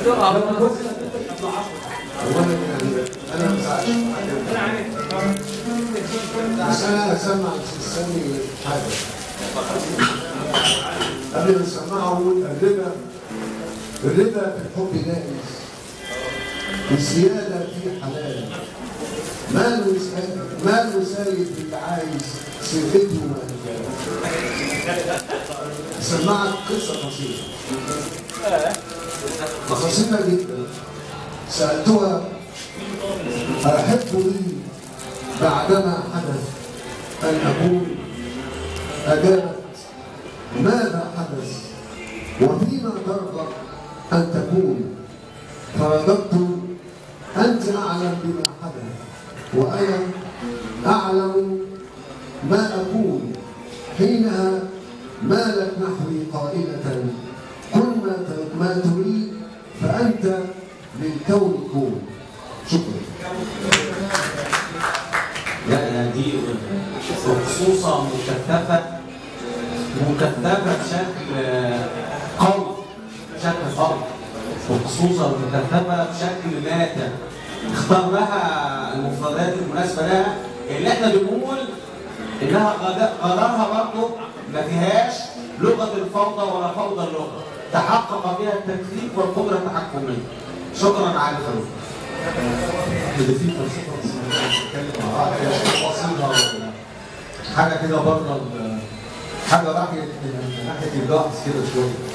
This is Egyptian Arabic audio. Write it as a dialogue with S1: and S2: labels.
S1: اولا يعني انا ما بزعلش من حاجه بس انا اسمع سامي حاجه قبل ما اسمعه اقول الربا الربا في الحب جائز الزياده فيه حلال ماله يسأل ماله سايب اللي عايز سرقته ما سمعك قصه قصيره قصيره جدا سالتها احب لي بعدما حدث ان اقول اجابت ماذا حدث وفيما ترغب ان تكون فرددت انت اعلم بما حدث وانا اعلم ما اقول حينها مالت نحوي قائله كل ما ت- ما تريد فانت للكون كون شكرا
S2: لا لا دي خصوصا مكثفة مكثفة بشكل آه، قوي بشكل قوي وخصوصا مكثفة بشكل ناتج اختار لها المفردات المناسبة لها اللي احنا بنقول انها قد- قرارها برضه ما فيهاش لغة الفوضى ولا فوضى اللغة تحقق بها التكليف والقدرة التحكمية شكرا على الخروج
S1: اللي فيه فلسفه بس بنتكلم مع بعض كده بسيطه ولا
S2: حاجة كده بره ال-
S1: حاجه راحت من ناحيه الجهز كده شويه